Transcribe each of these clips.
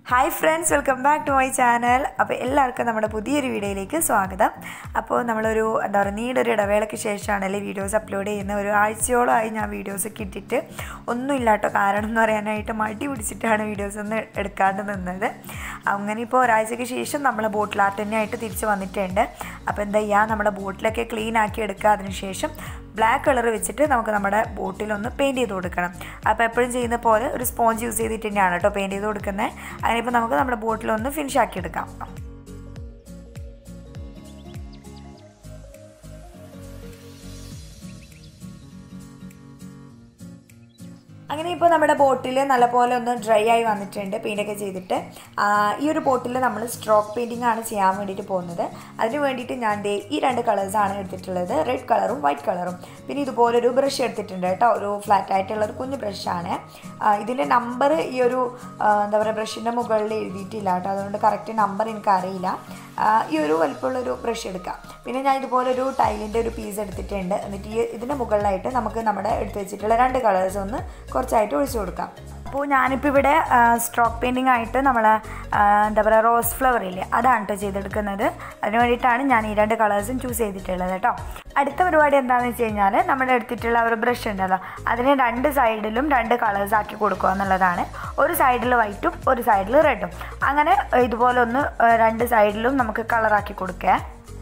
Hi friends welcome back to my channel അപ്പോൾ എല്ലാവർക്കും നമ്മുടെ പുതിയൊരു വീഡിയോയിലേക്ക് സ്വാഗതം അപ്പോൾ നമ്മളൊരു എന്താ പറയുക നീണ്ടൊരു ഇടവേളയ്ക്ക് ശേഷമാണല്ലേ വീഡിയോസ് അപ്ലോഡ് ചെയ്യുന്ന ഒരു ആഴ്ചയോളമായി ഞാൻ വീഡിയോസ് ഒക്കെ ഇട്ടിട്ട് ഒന്നുമില്ല കേട്ടോ കാരണം എന്ന് പറയാനായിട്ട് മടി പിടിച്ചിട്ടാണ് വീഡിയോസ് ഒന്നും എടുക്കാണ്ട് നിന്നത് അങ്ങനെ ഇപ്പോൾ ഒരാഴ്ചയ്ക്ക് ശേഷം നമ്മൾ ബോട്ടിൽ ആർട്ട് തന്നെയായിട്ട് തിരിച്ച് വന്നിട്ടുണ്ട് അപ്പോൾ എന്താ ചെയ്യുക നമ്മുടെ ബോട്ടിലൊക്കെ ക്ലീൻ ആക്കി എടുക്കുക അതിനുശേഷം ബ്ലാക്ക് കളർ വെച്ചിട്ട് നമുക്ക് നമ്മുടെ ബോട്ടിലൊന്ന് പെയിൻറ്റ് ചെയ്ത് കൊടുക്കണം അപ്പോൾ എപ്പോഴും ചെയ്യുന്ന പോലെ ഒരു സ്പോഞ്ച് യൂസ് ചെയ്തിട്ട് തന്നെയാണ് കേട്ടോ പെയിൻറ്റ് ചെയ്ത് കൊടുക്കുന്നത് അങ്ങനെ ഇപ്പോൾ നമുക്ക് നമ്മുടെ ബോട്ടിലൊന്ന് ഫിനിഷ് ആക്കി എടുക്കാം അങ്ങനെ ഇപ്പോൾ നമ്മുടെ ബോട്ടിൽ നല്ലപോലെ ഒന്ന് ഡ്രൈ ആയി വന്നിട്ടുണ്ട് പെയിൻ്റൊക്കെ ചെയ്തിട്ട് ആ, ഈ ഒരു ബോട്ടിൽ നമ്മൾ സ്ട്രോക്ക് പെയിൻറ്റിംഗ് ആണ് ചെയ്യാൻ വേണ്ടിയിട്ട് പോകുന്നത് അതിന് വേണ്ടിയിട്ട് ഞാൻ ദേ ഈ രണ്ട് കളേഴ്സാണ് എടുത്തിട്ടുള്ളത് റെഡ് കളറും വൈറ്റ് കളറും പിന്നെ ഇതുപോലൊരു ബ്രഷ് എടുത്തിട്ടുണ്ട് കേട്ടോ ഒരു ഫ്ലാറ്റ് ആയിട്ടുള്ള ഒരു കുഞ്ഞു ബ്രഷാണ് ഇതിൻ്റെ നമ്പർ ഈ ഒരു ആ, എന്താ പറയുക ബ്രഷിൻ്റെ മുകളിൽ എഴുതിയിട്ടില്ല കേട്ടോ അതുകൊണ്ട് കറക്റ്റ് നമ്പർ എനിക്കറിയില്ല ആ, ഈ ഒരു വലിപ്പമുള്ളൊരു ബ്രഷ് എടുക്കാം പിന്നെ ഞാൻ ഇതുപോലൊരു ടൈലിൻ്റെ ഒരു പീസ് എടുത്തിട്ടുണ്ട് എന്നിട്ട് ഈ ഇതിൻ്റെ മുകളിലായിട്ട് നമുക്ക് നമ്മുടെ എടുത്ത് വെച്ചിട്ടുള്ള രണ്ട് കളേഴ്സ് ഒന്ന് കുറച്ചായിട്ട് ഒഴിച്ചു കൊടുക്കാം അപ്പോൾ ഞാനിപ്പോൾ ഇവിടെ സ്ട്രോക്ക് പെയിൻറ്റിംഗ് ആയിട്ട് നമ്മൾ എന്താ പറയുക റോസ് ഫ്ലവർ ഇല്ലേ അതാണ് കേട്ടോ ചെയ്തെടുക്കുന്നത് അതിന് വേണ്ടിയിട്ടാണ് ഞാൻ ഈ രണ്ട് കളേഴ്സും ചൂസ് ചെയ്തിട്ടുള്ളത് കേട്ടോ അടുത്ത പരിപാടി എന്താണെന്ന് വെച്ച് കഴിഞ്ഞാൽ നമ്മുടെ എടുത്തിട്ടുള്ള ഒരു ബ്രഷ് ഉണ്ടല്ലോ അതിന് രണ്ട് സൈഡിലും രണ്ട് കളേഴ്സ് ആക്കി കൊടുക്കുക എന്നുള്ളതാണ് ഒരു സൈഡിൽ വൈറ്റും ഒരു സൈഡിൽ റെഡും അങ്ങനെ ഇതുപോലെ ഒന്ന് ആ, രണ്ട് സൈഡിലും നമുക്ക് കളറാക്കി കൊടുക്കുക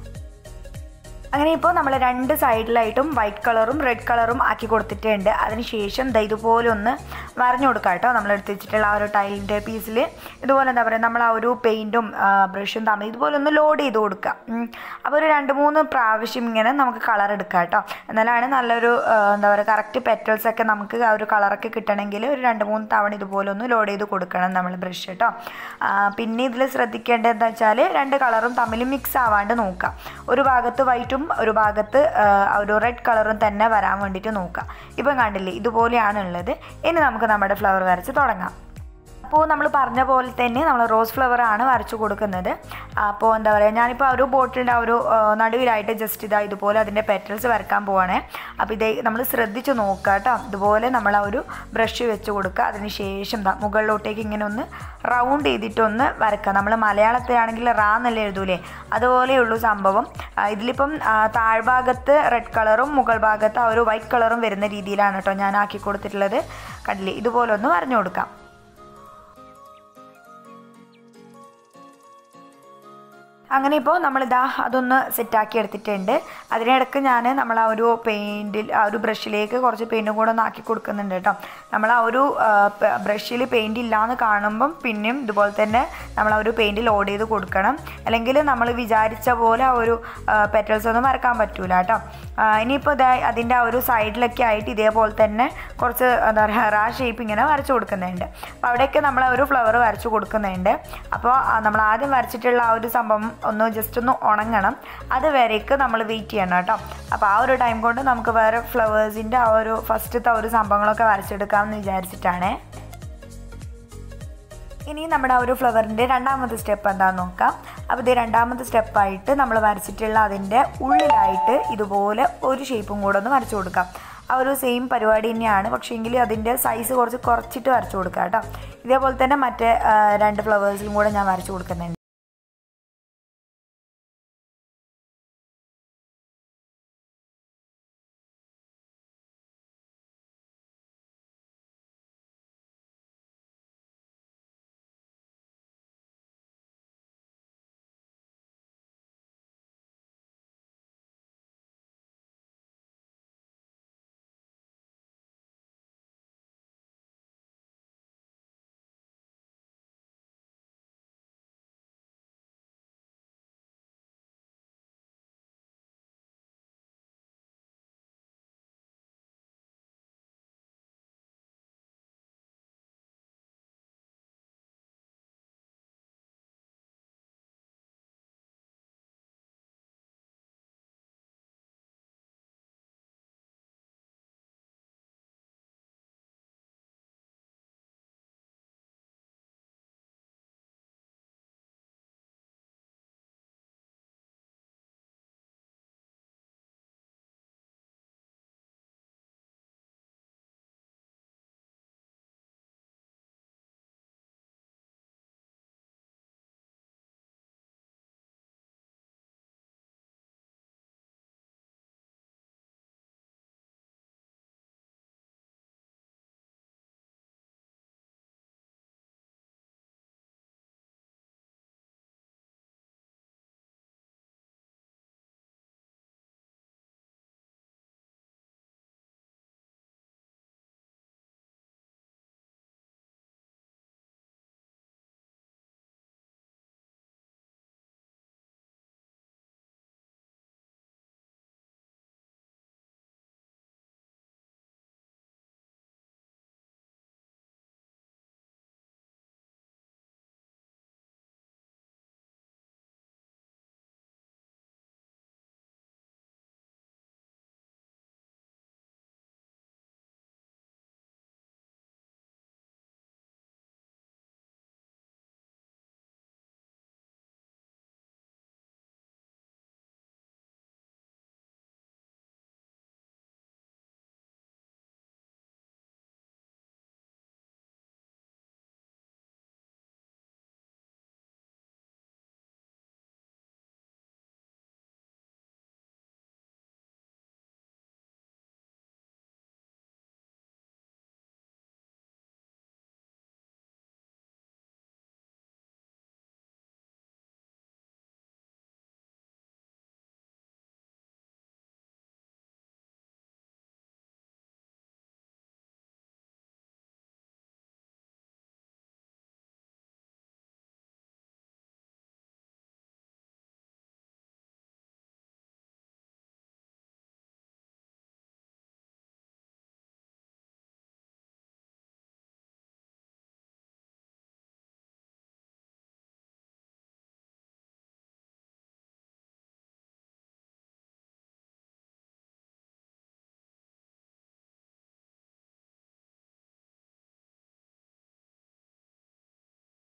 അങ്ങനെ ഇപ്പോൾ നമ്മൾ രണ്ട് സൈഡിലായിട്ടും വൈറ്റ് കളറും റെഡ് കളറും ആക്കി കൊടുത്തിട്ടുണ്ട് അതിനുശേഷം ദാ ഇതുപോലെ ഒന്ന് വരഞ്ഞു കൊടുക്കാം കേട്ടോ നമ്മൾ എടുത്ത് വെച്ചിട്ടുള്ള ആ ഒരു ടൈലിൻ്റെ പീസിൽ ഇതുപോലെ എന്താ പറയുക നമ്മൾ ആ ഒരു പെയിൻറ്റും ബ്രഷും തമ്മിൽ ഇതുപോലെ ഒന്ന് ലോഡ് ചെയ്ത് കൊടുക്കുക ഉം. അപ്പോൾ ഒരു രണ്ട് മൂന്ന് പ്രാവശ്യം ഇങ്ങനെ നമുക്ക് കളർ എടുക്കാം കേട്ടോ എന്നാലാണ് നല്ലൊരു ആ, എന്താ പറയുക കറക്റ്റ് പെറ്റൽസ് ഒക്കെ നമുക്ക് ആ ഒരു കളറൊക്കെ കിട്ടണമെങ്കിൽ ഒരു രണ്ട് മൂന്ന് തവണ ഇതുപോലെ ഒന്ന് ലോഡ് ചെയ്ത് കൊടുക്കണം നമ്മൾ ബ്രഷ് കേട്ടോ ആ, പിന്നെ ഇതിൽ ശ്രദ്ധിക്കേണ്ടത് എന്താ വെച്ചാൽ രണ്ട് കളറും തമ്മിൽ മിക്സ് ആവാണ്ട് നോക്കാം ഒരു ഭാഗത്ത് വൈറ്റും ഒരു ഭാഗത്ത് ആ, ഒരു റെഡ് കളറും തന്നെ വരാൻ വേണ്ടിയിട്ട് നോക്കാം ഇപ്പം കണ്ടില്ലേ ഇതുപോലെയാണ് ഉള്ളത് ഇനി നമുക്ക് നമ്മുടെ ഫ്ലവർ വരച്ച് തുടങ്ങാം അപ്പോൾ നമ്മൾ പറഞ്ഞ പോലെ തന്നെ നമ്മൾ റോസ് ഫ്ലവർ ആണ് വരച്ചു കൊടുക്കുന്നത് അപ്പോൾ എന്താ പറയുക ഞാനിപ്പോൾ ആ ഒരു ബോട്ടിലിൻ്റെ ആ ഒരു ആ, നടുവിലായിട്ട് ജസ്റ്റ് ഇതാ ഇതുപോലെ അതിൻ്റെ പെറ്റൽസ് വരക്കാൻ പോവാണേ അപ്പോൾ ഇതേ നമ്മൾ ശ്രദ്ധിച്ച് നോക്കുക കേട്ടോ ഇതുപോലെ നമ്മൾ ആ ഒരു ബ്രഷ് വെച്ച് കൊടുക്കുക അതിന് ശേഷം ദാ മുകളിലോട്ടേക്ക് ഇങ്ങനെ ഒന്ന് റൗണ്ട് ചെയ്തിട്ടൊന്ന് വരക്കുക നമ്മൾ മലയാളത്തിലാണെങ്കിൽ റാ എന്നല്ലേ എഴുതൂലേ അതുപോലെയുള്ളൂ സംഭവം ആ, ഇതിലിപ്പം ആ, താഴ്ഭാഗത്ത് റെഡ് കളറും മുകൾ ഭാഗത്ത് ആ ഒരു വൈറ്റ് കളറും വരുന്ന രീതിയിലാണ് കേട്ടോ ഞാൻ ആക്കി കൊടുത്തിട്ടുള്ളത് കണ്ടില്ലേ ഇതുപോലെ ഒന്ന് വരഞ്ഞു കൊടുക്കാം അങ്ങനെ ഇപ്പോൾ നമ്മളിതാ അതൊന്ന് സെറ്റാക്കി എടുത്തിട്ടുണ്ട് അതിനിടക്ക് ഞാൻ നമ്മൾ ആ ഒരു പെയിൻറ്റിൽ ആ ഒരു ബ്രഷിലേക്ക് കുറച്ച് പെയിൻറ്റും കൂടെ ഒന്ന് ആക്കി കൊടുക്കുന്നുണ്ട് കേട്ടോ നമ്മൾ ആ ഒരു ബ്രഷിൽ പെയിൻറ് ഇല്ലയെന്ന് കാണുമ്പം പിന്നെയും ഇതുപോലെ തന്നെ നമ്മൾ ആ ഒരു പെയിൻറ് ലോഡ് ചെയ്ത് കൊടുക്കണം അല്ലെങ്കിൽ നമ്മൾ വിചാരിച്ച പോലെ ആ ഒരു പെറ്റൽസ് ഒന്നും വരക്കാൻ പറ്റൂല കേട്ടോ ആ, ഇനിയിപ്പോൾ ഇതാ അതിൻ്റെ ആ ഒരു സൈഡിലൊക്കെ ആയിട്ട് ഇതേപോലെ തന്നെ കുറച്ച് എന്താ പറയുക റാ ഷേപ്പ് ഇങ്ങനെ വരച്ചു കൊടുക്കുന്നുണ്ട് അപ്പോൾ അവിടെയൊക്കെ നമ്മൾ ആ ഒരു ഫ്ലവർ വരച്ചു കൊടുക്കുന്നുണ്ട് അപ്പോൾ ആ, നമ്മൾ ആദ്യം വരച്ചിട്ടുള്ള ആ ഒരു സംഭവം ഒന്ന് ജസ്റ്റ് ഒന്ന് ഉണങ്ങണം അത് വരേക്ക് നമ്മൾ വെയിറ്റ് ചെയ്യണം കേട്ടോ അപ്പോൾ ആ ഒരു ടൈം കൊണ്ട് നമുക്ക് വേറെ ഫ്ലവേഴ്സിൻ്റെ ആ ഒരു ഫസ്റ്റത്തെ ആ ഒരു സംഭവങ്ങളൊക്കെ വരച്ചെടുക്കാമെന്ന് വിചാരിച്ചിട്ടാണേ ഇനി നമ്മുടെ ആ ഒരു ഫ്ലവറിൻ്റെ രണ്ടാമത്തെ സ്റ്റെപ്പ് എന്താണെന്ന് നോക്കാം അപ്പോൾ ഇത് രണ്ടാമത്തെ സ്റ്റെപ്പായിട്ട് നമ്മൾ വരച്ചിട്ടുള്ള അതിൻ്റെ ഉള്ളിലായിട്ട് ഇതുപോലെ ഒരു ഷേപ്പും കൂടെ ഒന്ന് വരച്ചു കൊടുക്കാം ആ ഒരു സെയിം പരിപാടി തന്നെയാണ് പക്ഷേ എങ്കിൽ അതിൻ്റെ സൈസ് കുറച്ച് കുറച്ചിട്ട് വരച്ചു കൊടുക്കാം കേട്ടോ ഇതേപോലെ തന്നെ മറ്റേ ആ, രണ്ട് ഫ്ലവേഴ്സിലും കൂടെ ഞാൻ വരച്ചു കൊടുക്കുന്നുണ്ട്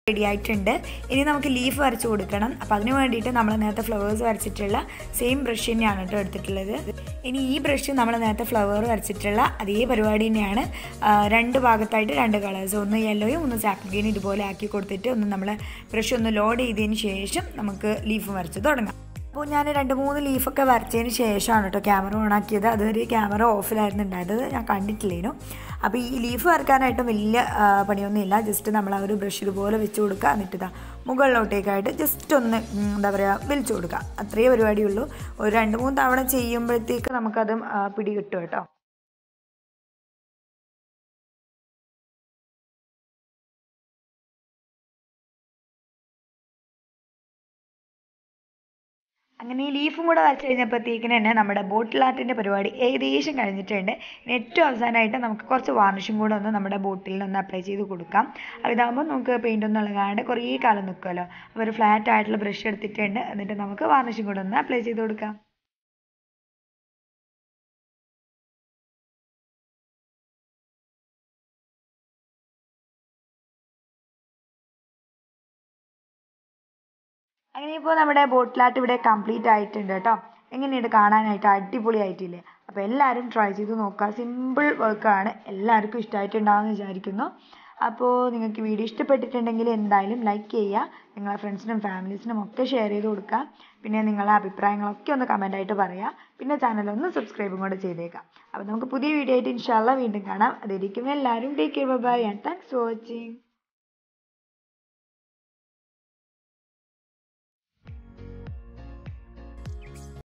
റെഡി ആയിട്ടുണ്ട് ഇനി നമുക്ക് ലീഫ് വരച്ച് കൊടുക്കണം അപ്പോൾ അതിന് വേണ്ടിയിട്ട് നമ്മൾ നേരത്തെ ഫ്ലവേഴ്സ് വരച്ചിട്ടുള്ള സെയിം ബ്രഷ് തന്നെയാണ് കേട്ടോ എടുത്തിട്ടുള്ളത് ഇനി ഈ ബ്രഷ് നമ്മൾ നേരത്തെ ഫ്ലവർ വരച്ചിട്ടുള്ള അതേ പരിപാടി തന്നെയാണ് ആ, രണ്ട് ഭാഗത്തായിട്ട് രണ്ട് കളേഴ്സ് ഒന്ന് യെല്ലോയും ഒന്ന് സാപ്പ് ഗ്രീൻ ഇതുപോലെ ആക്കി കൊടുത്തിട്ട് ഒന്ന് നമ്മൾ ബ്രഷ് ഒന്ന് ലോഡ് ചെയ്തതിന് ശേഷം നമുക്ക് ലീഫ് വരച്ച് തുടങ്ങാം അപ്പോൾ ഞാൻ രണ്ട് മൂന്ന് ലീഫൊക്കെ വരച്ചതിന് ശേഷമാണ് കേട്ടോ ക്യാമറ ഓൺ ആക്കിയത് അതുവരെ ക്യാമറ ഓഫിലായിരുന്നു ഉണ്ടായത് ഞാൻ കണ്ടിട്ടില്ലേനു അപ്പോൾ ഈ ലീഫ് വരക്കാനായിട്ട് വലിയ ആ, പണിയൊന്നുമില്ല ജസ്റ്റ് നമ്മൾ ആ ഒരു ബ്രഷ് ഇതുപോലെ വെച്ച് കൊടുക്കുക എന്നിട്ട് ഇതാ മുകളിലോട്ടേക്കായിട്ട് ജസ്റ്റ് ഒന്ന് ഉം, എന്താ പറയുക വലിച്ചു കൊടുക്കുക അത്രയേ പരിപാടിയുള്ളൂ ഒരു രണ്ട് മൂന്ന് തവണ ചെയ്യുമ്പോഴത്തേക്ക് നമുക്കത് ആ, പിടി കിട്ടും കേട്ടോ അങ്ങനെ ഈ ലീഫും കൂടെ വരച്ച് കഴിഞ്ഞപ്പോഴത്തേക്കിന് തന്നെ നമ്മുടെ ബോട്ടിൽ ആർട്ടിൻ്റെ പരിപാടി ഏകദേശം കഴിഞ്ഞിട്ടുണ്ട് ഇനി ഏറ്റവും അവസാനമായിട്ട് നമുക്ക് കുറച്ച് വാർണിഷും കൂടെ ഒന്ന് നമ്മുടെ ബോട്ടിലിൽ ഒന്ന് അപ്ലൈ ചെയ്ത് കൊടുക്കാം അപ്പോൾ ഇതാകുമ്പോൾ നമുക്ക് പെയിൻ്റ് ഒന്നും ഇളകാണ്ട് കുറേ കാലം നിൽക്കുമല്ലോ അപ്പോൾ ഒരു ഫ്ലാറ്റ് ആയിട്ടുള്ള ബ്രഷ് എടുത്തിട്ടുണ്ട് എന്നിട്ട് നമുക്ക് വാർണിഷും കൂടെ ഒന്ന് അപ്ലൈ ചെയ്ത് കൊടുക്കാം അങ്ങനെ ഇപ്പോൾ നമ്മുടെ ബോട്ടിലാട്ട് ഇവിടെ കംപ്ലീറ്റ് ആയിട്ടുണ്ട് കേട്ടോ എങ്ങനെയുണ്ട് കാണാനായിട്ട് അടിപൊളിയായിട്ടില്ലേ അപ്പോൾ എല്ലാവരും ട്രൈ ചെയ്ത് നോക്കുക സിമ്പിൾ വർക്കാണ് എല്ലാവർക്കും ഇഷ്ടമായിട്ടുണ്ടാവുമെന്ന് വിചാരിക്കുന്നു അപ്പോൾ നിങ്ങൾക്ക് വീഡിയോ ഇഷ്ടപ്പെട്ടിട്ടുണ്ടെങ്കിൽ എന്തായാലും ലൈക്ക് ചെയ്യുക നിങ്ങളെ ഫ്രണ്ട്സിനും ഫാമിലീസിനും ഒക്കെ ഷെയർ ചെയ്ത് കൊടുക്കുക പിന്നെ നിങ്ങളുടെ അഭിപ്രായങ്ങളൊക്കെ ഒന്ന് കമൻ്റ് ആയിട്ട് പറയുക പിന്നെ ചാനൽ ഒന്ന് സബ്സ്ക്രൈബും കൂടെ ചെയ്തേക്കാം അപ്പോൾ നമുക്ക് പുതിയ വീഡിയോ ആയിട്ട് ഇൻഷാല്ല വീണ്ടും കാണാം അതായിരിക്കും എല്ലാവരും take care bye and thanks for watching